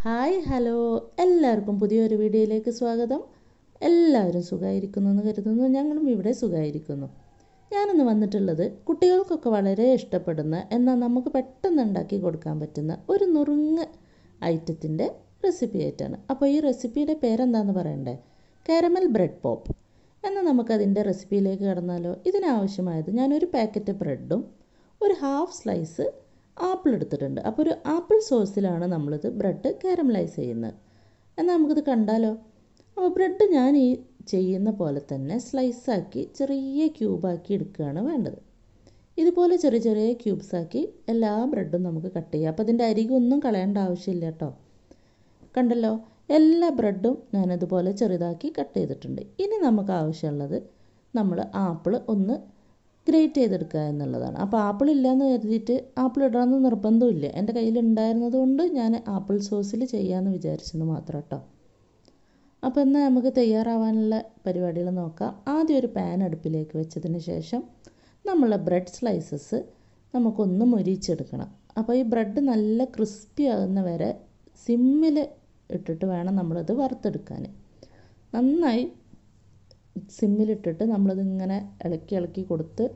hi hello എല്ലാവർക്കും പുതിയൊരു വീഡിയോയിലേക്ക് സ്വാഗതം എല്ലാവരും സുഖമായിരിക്കുന്നു എന്ന് കരുതുന്നു ഞങ്ങളും ഇവിടെ സുഖമായിരിക്കുന്നു ഞാനിന്ന് വന്നിട്ടുള്ളത് കുട്ടികൾക്കൊക്കെ വളരെ ഇഷ്ടപ്പെടുന്ന എന്നാൽ നമുക്ക് പെട്ടെന്ന് ഉണ്ടാക്കി കൊടുക്കാൻ പറ്റുന്ന ഒരു നുറുങ്ങ് ഐറ്റത്തിൻ്റെ റെസിപ്പി ആയിട്ടാണ് അപ്പോൾ ഈ റെസിപ്പിയുടെ പേരെന്താണെന്ന് പറയണ്ടേ കാരമൽ ബ്രെഡ് പോപ്പ് എന്നാൽ നമുക്കതിൻ്റെ റെസിപ്പിയിലേക്ക് കടന്നാലോ ഇതിനാവശ്യമായത് ഞാനൊരു പാക്കറ്റ് ബ്രെഡും ഒരു ഹാഫ് സ്ലൈസ് ആപ്പിൾ എടുത്തിട്ടുണ്ട് അപ്പോൾ ഒരു ആപ്പിൾ സോസിലാണ് നമ്മളിത് ബ്രെഡ് കാരമലൈസ് ചെയ്യുന്നത് എന്നാൽ നമുക്കിത് കണ്ടാലോ അപ്പോൾ ബ്രെഡ് ഞാൻ ഈ ചെയ്യുന്ന പോലെ തന്നെ സ്ലൈസാക്കി ചെറിയ ക്യൂബാക്കി എടുക്കുകയാണ് വേണ്ടത് ഇതുപോലെ ചെറിയ ചെറിയ ക്യൂബ്സാക്കി എല്ലാ ബ്രെഡും നമുക്ക് കട്ട് ചെയ്യാം അപ്പോൾ അതിൻ്റെ അരികൊന്നും കളയേണ്ട ആവശ്യമില്ല കേട്ടോ കണ്ടല്ലോ എല്ലാ ബ്രെഡും ഞാനതുപോലെ ചെറുതാക്കി കട്ട് ചെയ്തിട്ടുണ്ട് ഇനി നമുക്ക് ആവശ്യമുള്ളത് നമ്മൾ ആപ്പിൾ ഒന്ന് ഗ്രേറ്റ് ചെയ്തെടുക്കുക എന്നുള്ളതാണ് അപ്പോൾ ആപ്പിൾ ഇല്ലയെന്ന് കരുതിയിട്ട് ആപ്പിൾ ഇടണമെന്ന് നിർബന്ധമില്ല എൻ്റെ കയ്യിൽ ഉണ്ടായിരുന്നത് കൊണ്ട് ഞാൻ ആപ്പിൾ സോസിൽ ചെയ്യാമെന്ന് വിചാരിച്ചെന്ന് മാത്രം കേട്ടോ അപ്പോൾ എന്നാൽ നമുക്ക് തയ്യാറാവാനുള്ള പരിപാടികൾ നോക്കാം ആദ്യം ഒരു പാൻ അടുപ്പിലേക്ക് വെച്ചതിന് ശേഷം നമ്മളെ ബ്രെഡ് സ്ലൈസസ് നമുക്കൊന്ന് മുരിച്ചെടുക്കണം അപ്പോൾ ഈ ബ്രെഡ് നല്ല ക്രിസ്പി ആകുന്ന വരെ സിമ്മിൽ ഇട്ടിട്ട് വേണം നമ്മളത് വറുത്തെടുക്കാൻ നന്നായി സിമ്മിലിട്ടിട്ട് നമ്മളത് ഇങ്ങനെ ഇളക്കി ഇളക്കി കൊടുത്ത്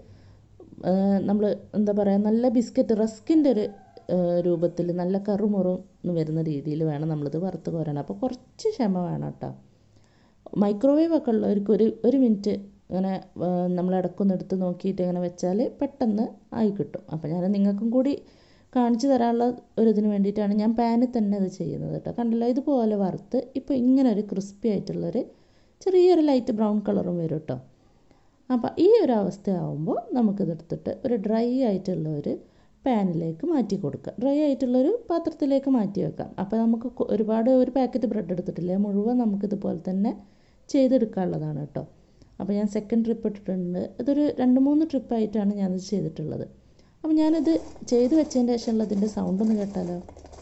നമ്മൾ എന്താ പറയുക നല്ല ബിസ്ക്കറ്റ് റസ്കിൻ്റെ ഒരു രൂപത്തിൽ നല്ല കറുമുറുന്ന് വരുന്ന രീതിയിൽ വേണം നമ്മളിത് വറുത്ത് കോരാൻ അപ്പോൾ കുറച്ച് ക്ഷമ വേണം കേട്ടോ മൈക്രോവേവ് ഒക്കെ ഉള്ളവർക്ക് ഒരു ഒരു മിനിറ്റ് ഇങ്ങനെ നമ്മൾ ഇടക്കൊന്ന് എടുത്ത് നോക്കിയിട്ട് ഇങ്ങനെ വെച്ചാൽ പെട്ടെന്ന് ആയി കിട്ടും അപ്പോൾ ഞാൻ നിങ്ങൾക്കും കൂടി കാണിച്ചു തരാനുള്ള ഒരു ഇതിന് വേണ്ടിയിട്ടാണ് ഞാൻ പാനിൽ തന്നെ ഇത് ചെയ്യുന്നത് കേട്ടോ കണ്ടല്ലോ ഇതുപോലെ വറുത്ത് ഇപ്പോൾ ഇങ്ങനെ ഒരു ക്രിസ്പി ആയിട്ടുള്ളൊരു ചെറിയൊരു ലൈറ്റ് ബ്രൗൺ കളറും വരും കേട്ടോ അപ്പോൾ ഈ ഒരു അവസ്ഥയാവുമ്പോൾ നമുക്കിതെടുത്തിട്ട് ഒരു ഡ്രൈ ആയിട്ടുള്ള ഒരു പാനിലേക്ക് മാറ്റി കൊടുക്കുക ഡ്രൈ ആയിട്ടുള്ളൊരു പാത്രത്തിലേക്ക് മാറ്റി വെക്കാം അപ്പോൾ നമുക്ക് ഒരുപാട് ഒരു പാക്കറ്റ് ബ്രെഡ് എടുത്തിട്ടില്ല മുഴുവൻ നമുക്കിതുപോലെ തന്നെ ചെയ്തെടുക്കാനുള്ളതാണ് കേട്ടോ അപ്പോൾ ഞാൻ സെക്കൻഡ് ട്രിപ്പ് ഇട്ടിട്ടുണ്ട് ഇതൊരു രണ്ട് മൂന്ന് ട്രിപ്പായിട്ടാണ് ഞാനിത് ചെയ്തിട്ടുള്ളത് അപ്പോൾ ഞാനിത് ചെയ്ത് വെച്ചതിൻ്റെ ശേഷമുള്ള ഇതിൻ്റെ സൗണ്ട് ഒന്ന് കേട്ടാലോ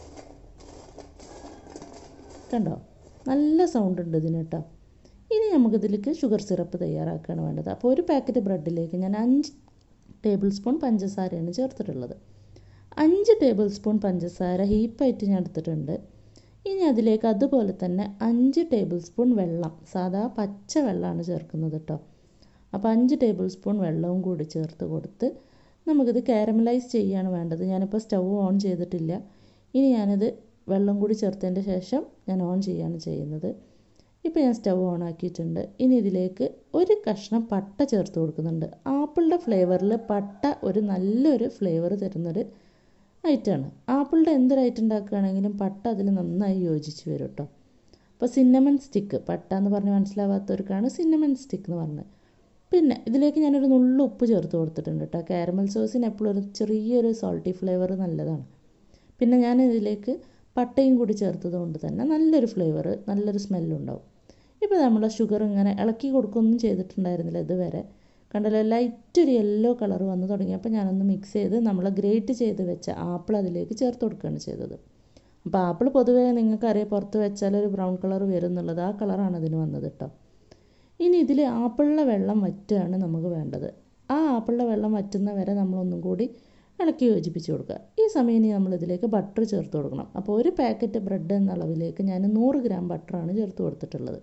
കണ്ടോ നല്ല സൗണ്ട് ഉണ്ട് ഇതിന് കേട്ടോ ഇനി നമുക്കിതിലേക്ക് ഷുഗർ സിറപ്പ് തയ്യാറാക്കുകയാണ് വേണ്ടത് അപ്പോൾ ഒരു പാക്കറ്റ് ബ്രെഡിലേക്ക് ഞാൻ അഞ്ച് ടേബിൾ സ്പൂൺ പഞ്ചസാരയാണ് ചേർത്തിട്ടുള്ളത് അഞ്ച് ടേബിൾ സ്പൂൺ പഞ്ചസാര ഹീപ്പായിട്ട് ഞാൻ എടുത്തിട്ടുണ്ട് ഇനി അതിലേക്ക് അതുപോലെ തന്നെ അഞ്ച് ടേബിൾ സ്പൂൺ വെള്ളം സാധാ പച്ച വെള്ളമാണ് ചേർക്കുന്നത് കേട്ടോ അപ്പോൾ അഞ്ച് ടേബിൾ സ്പൂൺ വെള്ളവും കൂടി ചേർത്ത് കൊടുത്ത് നമുക്കിത് കാരമലൈസ് ചെയ്യുകയാണ് വേണ്ടത് ഞാനിപ്പോൾ സ്റ്റൗ ഓൺ ചെയ്തിട്ടില്ല ഇനി ഞാനിത് വെള്ളം കൂടി ചേർത്തതിൻ്റെ ശേഷം ഞാൻ ഓൺ ചെയ്യുകയാണ് ചെയ്യുന്നത് ഇപ്പോൾ ഞാൻ സ്റ്റൗ ഓൺ ആക്കിയിട്ടുണ്ട് ഇനി ഇതിലേക്ക് ഒരു കഷ്ണം പട്ട ചേർത്ത് കൊടുക്കുന്നുണ്ട് ആപ്പിളിൻ്റെ ഫ്ലേവറിൽ പട്ട ഒരു നല്ലൊരു ഫ്ലേവർ തരുന്നൊരു ഐറ്റമാണ് ആപ്പിളിൻ്റെ എന്തൊരു ഐറ്റം ഉണ്ടാക്കുകയാണെങ്കിലും പട്ട അതിൽ നന്നായി യോജിച്ച് വരും കേട്ടോ അപ്പോൾ സിന്നമൺ സ്റ്റിക്ക് പട്ട എന്ന് പറഞ്ഞ് മനസ്സിലാവാത്തവർക്കാണ് സിന്നമൺ സ്റ്റിക്ക് എന്ന് പറഞ്ഞത് പിന്നെ ഇതിലേക്ക് ഞാനൊരു നുള്ളു ഉപ്പ് ചേർത്ത് കൊടുത്തിട്ടുണ്ട് കേട്ടോ കാരമൽ സോസിന് എപ്പോഴും ഒരു ചെറിയൊരു സോൾട്ടി ഫ്ലേവർ നല്ലതാണ് പിന്നെ ഞാൻ ഇതിലേക്ക് പട്ടയും കൂടി ചേർത്തത് കൊണ്ട് തന്നെ നല്ലൊരു ഫ്ലേവർ നല്ലൊരു സ്മെല്ലുണ്ടാവും ഇപ്പോൾ നമ്മൾ ഷുഗർ ഇങ്ങനെ ഇളക്കി കൊടുക്കുകയൊന്നും ചെയ്തിട്ടുണ്ടായിരുന്നില്ല ഇതുവരെ കണ്ടല്ലോ ലൈറ്റ് ഒരു യെല്ലോ കളർ വന്ന് തുടങ്ങിയപ്പോൾ ഞാനൊന്ന് മിക്സ് ചെയ്ത് നമ്മൾ ഗ്രേറ്റ് ചെയ്ത് വെച്ച ആപ്പിൾ അതിലേക്ക് ചേർത്ത് കൊടുക്കുകയാണ് ചെയ്തത് അപ്പോൾ ആപ്പിൾ പൊതുവേ നിങ്ങൾക്കറിയാം പുറത്ത് വെച്ചാൽ ഒരു ബ്രൗൺ കളർ വരും എന്നുള്ളത് ആ കളറാണ് അതിന് വന്നത് കേട്ടോ ഇനി ഇതിൽ ആപ്പിളിലെ വെള്ളം വറ്റുകയാണ് നമുക്ക് വേണ്ടത് ആ ആപ്പിളിലെ വെള്ളം വറ്റുന്ന വരെ നമ്മളൊന്നും കൂടി ഇളക്കി യോജിപ്പിച്ച് കൊടുക്കുക ഈ സമയം ഇനി നമ്മൾ ഇതിലേക്ക് ബട്ടർ ചേർത്ത് കൊടുക്കണം അപ്പോൾ ഒരു പാക്കറ്റ് ബ്രെഡ് എന്ന അളവിലേക്ക് ഞാൻ നൂറ് ഗ്രാം ബട്ടറാണ് ചേർത്ത് കൊടുത്തിട്ടുള്ളത്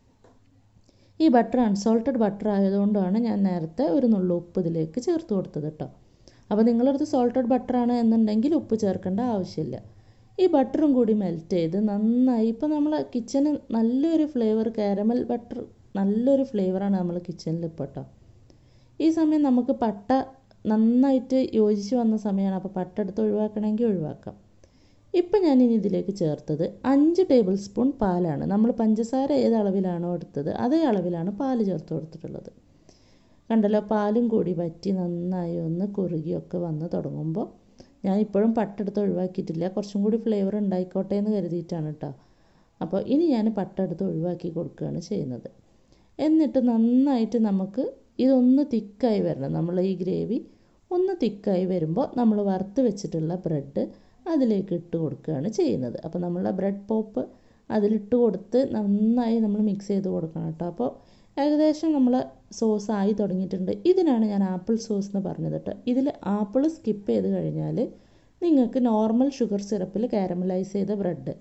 ഈ ബട്ടർ അൺസോൾട്ടഡ് ബട്ടർ ആയതുകൊണ്ടാണ് ഞാൻ നേരത്തെ ഒരു നുള്ളു ഉപ്പ് ഇതിലേക്ക് ചേർത്ത് കൊടുത്തത് കേട്ടോ അപ്പോൾ നിങ്ങളടുത്ത് സോൾട്ടഡ് ബട്ടറാണ് എന്നുണ്ടെങ്കിൽ ഉപ്പ് ചേർക്കേണ്ട ആവശ്യമില്ല ഈ ബട്ടറും കൂടി മെൽറ്റ് ചെയ്ത് നന്നായി ഇപ്പോൾ നമ്മൾ കിച്ചന് നല്ലൊരു ഫ്ലേവർ കാരമൽ ബട്ടർ നല്ലൊരു ഫ്ലേവറാണ് നമ്മൾ കിച്ചണിൽ ഇപ്പോൾ കേട്ടോ ഈ സമയം നമുക്ക് പട്ട നന്നായിട്ട് യോജിച്ച് വന്ന സമയമാണ് അപ്പോൾ പട്ട എടുത്ത് ഒഴിവാക്കണമെങ്കിൽ ഒഴിവാക്കാം ഇപ്പം ഞാൻ ഇനി ഇതിലേക്ക് ചേർത്തത് അഞ്ച് ടേബിൾ സ്പൂൺ പാലാണ് നമ്മൾ പഞ്ചസാര ഏത് അളവിലാണോ എടുത്തത് അതേ അളവിലാണ് പാല് ചേർത്ത് കൊടുത്തിട്ടുള്ളത് കണ്ടല്ലോ പാലും കൂടി വറ്റി നന്നായി ഒന്ന് കുറുകിയൊക്കെ വന്ന് തുടങ്ങുമ്പോൾ ഞാൻ ഇപ്പോഴും പട്ടെടുത്ത് ഒഴിവാക്കിയിട്ടില്ല കുറച്ചും കൂടി ഫ്ലേവർ ഉണ്ടായിക്കോട്ടെ എന്ന് കരുതിയിട്ടാണ് കേട്ടോ അപ്പോൾ ഇനി ഞാൻ പട്ടെടുത്ത് ഒഴിവാക്കി കൊടുക്കുകയാണ് ചെയ്യുന്നത് എന്നിട്ട് നന്നായിട്ട് നമുക്ക് ഇതൊന്ന് തിക്കായി വരണം നമ്മൾ ഈ ഗ്രേവി ഒന്ന് തിക്കായി വരുമ്പോൾ നമ്മൾ വറുത്ത് വെച്ചിട്ടുള്ള ബ്രെഡ് അതിലേക്ക് ഇട്ട് കൊടുക്കുകയാണ് ചെയ്യുന്നത് അപ്പോൾ നമ്മളുടെ ബ്രെഡ് പോപ്പ് അതിലിട്ട് കൊടുത്ത് നന്നായി നമ്മൾ മിക്സ് ചെയ്ത് കൊടുക്കണം കേട്ടോ അപ്പോൾ ഏകദേശം നമ്മൾ സോസ് ആയി തുടങ്ങിയിട്ടുണ്ട് ഇതിനാണ് ഞാൻ ആപ്പിൾ സോസ് എന്ന് പറഞ്ഞത് കേട്ടോ ഇതിൽ ആപ്പിൾ സ്കിപ്പ് ചെയ്ത് കഴിഞ്ഞാൽ നിങ്ങൾക്ക് നോർമൽ ഷുഗർ സിറപ്പിൽ കാരമലൈസ് ചെയ്ത ബ്രെഡ്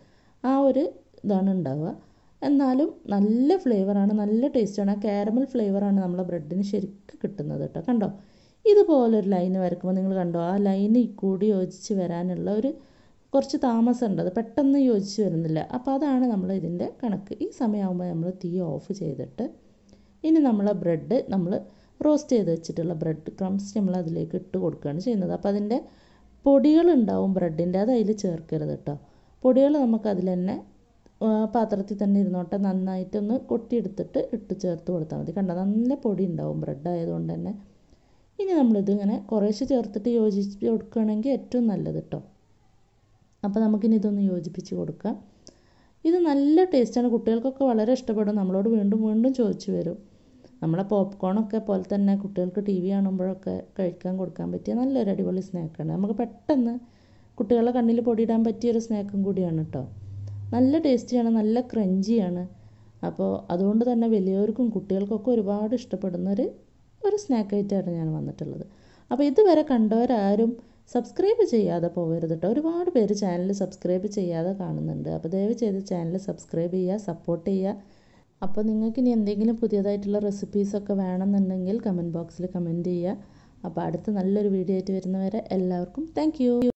ആ ഒരു ഇതാണ് ഉണ്ടാവുക എന്നാലും നല്ല ഫ്ലേവറാണ് നല്ല ടേസ്റ്റാണ് ആ കാരമൽ ഫ്ലേവറാണ് നമ്മളെ ബ്രെഡിന് ശരിക്കും കിട്ടുന്നത് കേട്ടോ കണ്ടോ ഇതുപോലൊരു ലൈന് വരക്കുമ്പോൾ നിങ്ങൾ കണ്ടോ ആ ലൈന് കൂടി യോജിച്ച് വരാനുള്ള ഒരു കുറച്ച് താമസമുണ്ട് അത് പെട്ടെന്ന് യോജിച്ച് വരുന്നില്ല അപ്പോൾ അതാണ് നമ്മൾ ഇതിൻ്റെ കണക്ക് ഈ സമയമാകുമ്പോൾ നമ്മൾ തീ ഓഫ് ചെയ്തിട്ട് ഇനി നമ്മളെ ബ്രെഡ് നമ്മൾ റോസ്റ്റ് ചെയ്ത് വെച്ചിട്ടുള്ള ബ്രെഡ് ക്രംസ് നമ്മൾ അതിലേക്ക് ഇട്ട് കൊടുക്കുകയാണ് ചെയ്യുന്നത് അപ്പോൾ അതിൻ്റെ പൊടികളുണ്ടാവും ബ്രെഡിൻ്റെ അത് അതിൽ ചേർക്കരുത് കേട്ടോ പൊടികൾ നമുക്ക് അതിൽ തന്നെ പാത്രത്തിൽ തന്നെ ഇരുന്നോട്ടെ നന്നായിട്ടൊന്ന് കൊട്ടിയെടുത്തിട്ട് ഇട്ട് ചേർത്ത് കൊടുത്താൽ മതി കണ്ടോ നല്ല പൊടി ഉണ്ടാവും ബ്രെഡ് ആയതുകൊണ്ട് തന്നെ ഇനി നമ്മളിത് ഇങ്ങനെ കുറേശ്ശെ ചേർത്തിട്ട് യോജിച്ച് കൊടുക്കുകയാണെങ്കിൽ ഏറ്റവും നല്ലത് കേട്ടോ അപ്പോൾ നമുക്കിനി ഇതൊന്ന് യോജിപ്പിച്ച് കൊടുക്കാം ഇത് നല്ല ടേസ്റ്റാണ് കുട്ടികൾക്കൊക്കെ വളരെ ഇഷ്ടപ്പെടും നമ്മളോട് വീണ്ടും വീണ്ടും ചോദിച്ചു വരും നമ്മളെ പോപ്കോണൊക്കെ പോലെ തന്നെ കുട്ടികൾക്ക് ടി വി കാണുമ്പോഴൊക്കെ കഴിക്കാൻ കൊടുക്കാൻ പറ്റിയ നല്ലൊരു അടിപൊളി സ്നാക്കാണ് നമുക്ക് പെട്ടെന്ന് കുട്ടികളുടെ കണ്ണിൽ പൊടിയിടാൻ പറ്റിയൊരു സ്നാക്കും കൂടിയാണ് കേട്ടോ നല്ല ടേസ്റ്റിയാണ് നല്ല ക്രഞ്ചിയാണ് അപ്പോൾ അതുകൊണ്ട് തന്നെ വലിയവർക്കും കുട്ടികൾക്കൊക്കെ ഒരുപാട് ഇഷ്ടപ്പെടുന്നൊരു ഒരു സ്നാക്ക് ആയിട്ടാണ് ഞാൻ വന്നിട്ടുള്ളത് അപ്പോൾ ഇതുവരെ കണ്ടവരാരും സബ്സ്ക്രൈബ് ചെയ്യാതെ പോകരുത് കേട്ടോ ഒരുപാട് പേര് ചാനൽ സബ്സ്ക്രൈബ് ചെയ്യാതെ കാണുന്നുണ്ട് അപ്പോൾ ദയവ് ചെയ്ത് ചാനൽ സബ്സ്ക്രൈബ് ചെയ്യുക സപ്പോർട്ട് ചെയ്യുക അപ്പോൾ നിങ്ങൾക്ക് ഇനി എന്തെങ്കിലും പുതിയതായിട്ടുള്ള റെസിപ്പീസൊക്കെ വേണമെന്നുണ്ടെങ്കിൽ കമൻറ്റ് ബോക്സിൽ കമൻറ്റ് ചെയ്യുക അപ്പോൾ അടുത്ത നല്ലൊരു വീഡിയോ ആയിട്ട് വരുന്നവരെ എല്ലാവർക്കും താങ്ക്